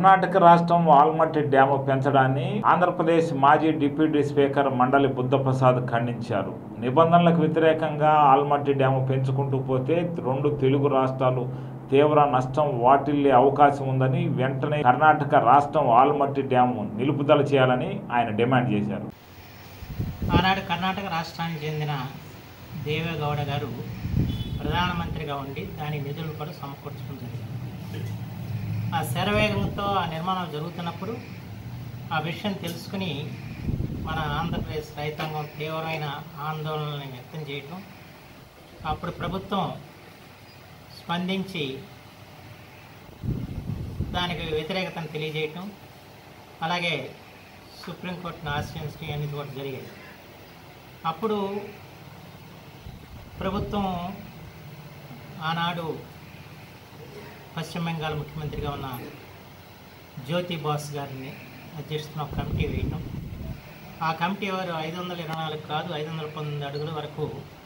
కర్ణాటక రాష్ట్రం ఆల్మట్టి డ్యాము పెంచడాన్ని ఆంధ్రప్రదేశ్ మాజీ deputy speaker మండలి బుద్ధప్రసాద్ ఖండించారు నిబంధనలకు వ్యతిరేకంగా ఆల్మట్టి డ్యాము పెంచుకుంటూ పోతే రెండు తెలుగు రాష్ట్రాలు తీవ్ర నష్టం వాటిల్లే అవకాశం ఉందని వెంటనే కర్ణాటక రాష్ట్రం ఆల్మట్టి డ్యాము నిలుపుదల చేయాలని ఆయన డిమాండ్ చేశారు ఆనాడు కర్ణాటక రాష్ట్రానికి చెందిన దేవేగౌడ గారు ప్రధానమంత్రిగా ఉండి దాని నిధులు కూడా సమకూర్చడం జరిగింది ఆ శరవేగంతో ఆ నిర్మాణం జరుగుతున్నప్పుడు ఆ విషయం తెలుసుకుని మన ఆంధ్రప్రదేశ్ రైతాంగం తీవ్రమైన ఆందోళనని వ్యక్తం చేయటం అప్పుడు ప్రభుత్వం స్పందించి దానికి వ్యతిరేకతను తెలియజేయటం అలాగే సుప్రీంకోర్టును ఆశ్రయించడం అనేది కూడా జరిగాయి అప్పుడు ప్రభుత్వం ఆనాడు పశ్చిమ బెంగాల్ ముఖ్యమంత్రిగా ఉన్న జ్యోతి బాస్ గారిని అధ్యక్షతన ఒక కమిటీ వేయటం ఆ కమిటీ వారు ఐదు వందల ఇరవై నాలుగు కాదు ఐదు వందల పంతొమ్మిది అడుగుల వరకు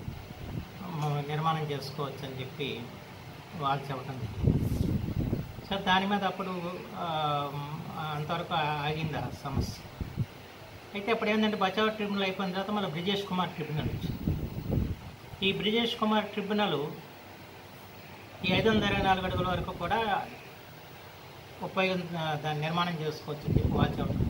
మ- నిర్మాణం చేసుకోవచ్చు అని చెప్పి వాళ్ళు చెప్పడం జరిగింది సార్ దాని మీద అప్పుడు ఆ, అంతవరకు ఆగింది ఆ సమస్య అయితే అప్పుడు ఏంటంటే బచావ్ ట్రిబ్యునల్ అయిపోయిన తర్వాత మళ్ళీ బ్రిజేష్ కుమార్ ట్రిబ్యునల్ వచ్చింది ఈ బ్రిజేష్ కుమార్ ట్రిబ్యునల్ ఈ ఐదు వందల ఇరవై నాలుగు అడుగుల వరకు కూడా ఉపయోగ దాన్ని నిర్మాణం చేసుకోవచ్చు అని చెప్పి వాచ్ అవుట్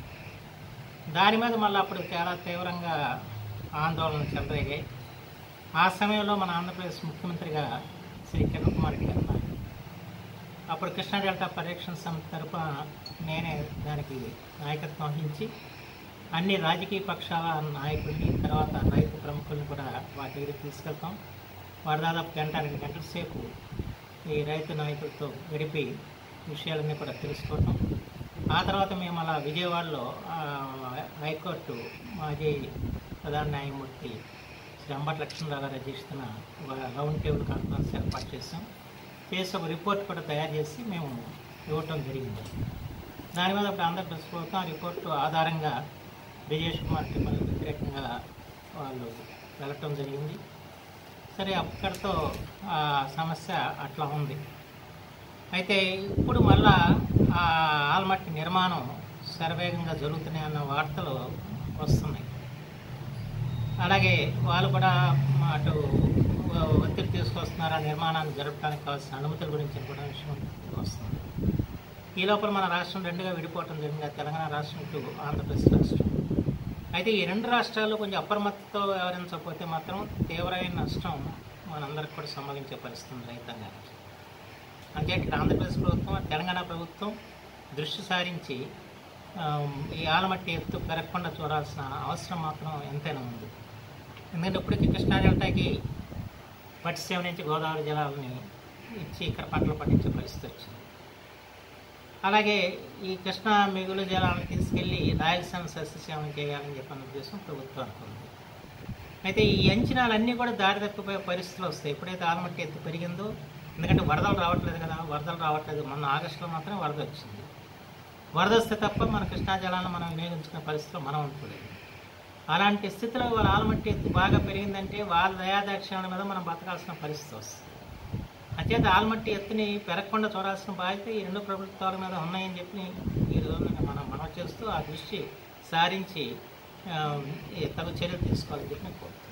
దాని మీద మళ్ళీ అప్పుడు చాలా తీవ్రంగా ఆందోళన చెలరేగాయి ఆ సమయంలో మన ఆంధ్రప్రదేశ్ ముఖ్యమంత్రిగా శ్రీ కిరణ్ కుమార్ రెడ్డి గారు ఉన్నారు. అప్పుడు కృష్ణా డెల్టా పరిరక్షణ సమితి తరఫున నేనే దానికి నాయకత్వం వహించి అన్ని రాజకీయ పక్షాల నాయకుల్ని తర్వాత రైతు ప్రముఖుల్ని కూడా వాటి దగ్గరికి తీసుకెళ్తాం వారు దాదాపు గంట రెండు గంటల సేపు ఈ రైతు నాయకులతో గడిపి విషయాలన్నీ కూడా తెలుసుకోవటం ఆ తర్వాత మేము అలా విజయవాడలో ఆ, హైకోర్టు మాజీ ప్రధాన న్యాయమూర్తి శ్రీ అంబటి లక్ష్మణరావు గారు అధ్యక్షతన ఒక రౌండ్ టేబుల్ కాన్ఫరెన్స్ ఏర్పాటు చేసాం చేసి ఒక రిపోర్ట్ కూడా తయారు చేసి మేము ఇవ్వటం జరిగింది దాని మీద ఇప్పుడు ఆంధ్రప్రదేశ్ ప్రభుత్వం ఆ రిపోర్టు ఆధారంగా బ్రిజేష్ కుమార్ ట్రిబ్యునల్ వ్యతిరేకంగా వాళ్ళు వెళ్ళటం జరిగింది సరే అక్కడితో ఆ సమస్య అట్లా ఉంది అయితే ఇప్పుడు మళ్ళా ఆ ఆల్మట్టి నిర్మాణం శరవేగంగా జరుగుతున్నాయి అన్న వార్తలు వస్తున్నాయి అలాగే వాళ్ళు కూడా అటు ఒత్తిడి తీసుకొస్తున్నారు ఆ నిర్మాణాన్ని జరపడానికి కావాల్సిన అనుమతుల గురించి కూడా విషయం వస్తుంది ఈ లోపల మన రాష్ట్రం రెండుగా విడిపోవటం జరిగింది అది తెలంగాణ రాష్ట్రం టు ఆంధ్రప్రదేశ్ రాష్ట్రం అయితే ఈ రెండు రాష్ట్రాలు కొంచెం అప్రమత్తతో వ్యవహరించకపోతే మాత్రం తీవ్రమైన నష్టం మనందరికి కూడా సంభవించే పరిస్థితి ఉంది రైతాంగానికి అంటే ఇక్కడ ఆంధ్రప్రదేశ్ ప్రభుత్వం తెలంగాణ ప్రభుత్వం దృష్టి సారించి ఆ, ఈ ఆలమట్టి ఎత్తు పెరగకుండా చూడాల్సిన అవసరం మాత్రం ఎంతైనా ఉంది ఎందుకంటే ఇప్పటికీ కృష్ణా డెల్టాకి పట్టిసీమ నుంచి గోదావరి జలాలని ఇచ్చి ఇక్కడ పంటలు పండించే పరిస్థితి వచ్చింది అలాగే ఈ కృష్ణా మిగులు జలాలను తీసుకెళ్లి రాయలసీమ సస్యసేవం చేయాలని చెప్పిన ఉద్దేశం ప్రభుత్వం అనుకుంది అయితే ఈ అంచనాలన్నీ కూడా దారి తప్పిపోయే పరిస్థితులు వస్తాయి ఎప్పుడైతే ఆలమట్టి ఎత్తు పెరిగిందో ఎందుకంటే వరదలు రావట్లేదు కదా వరదలు రావట్లేదు మొన్న ఆగస్టులో మాత్రం వరద వచ్చింది వరద వస్తే తప్ప మన కృష్ణా జలాలను మనం వినియోగించుకునే పరిస్థితిలో మనం ఉంటులేదు అలాంటి స్థితిలో వాళ్ళ ఆలమట్టి ఎత్తు బాగా పెరిగిందంటే వాళ్ళ దయాదాక్షిణ్యాల మీద మనం బతకాల్సిన పరిస్థితి వస్తుంది అంచేత ఆల్మట్టి ఎత్తుని పెరగకుండా చూడాల్సిన బాధ్యత ఈ రెండు ప్రభుత్వాల మీద ఉన్నాయని చెప్పి ఈ రోజు మనం మనం చేస్తూ ఆ దృష్టి సారించి ఆ, ఈ తగు చర్యలు తీసుకోవాలని చెప్పి నేను కోరుతున్నాను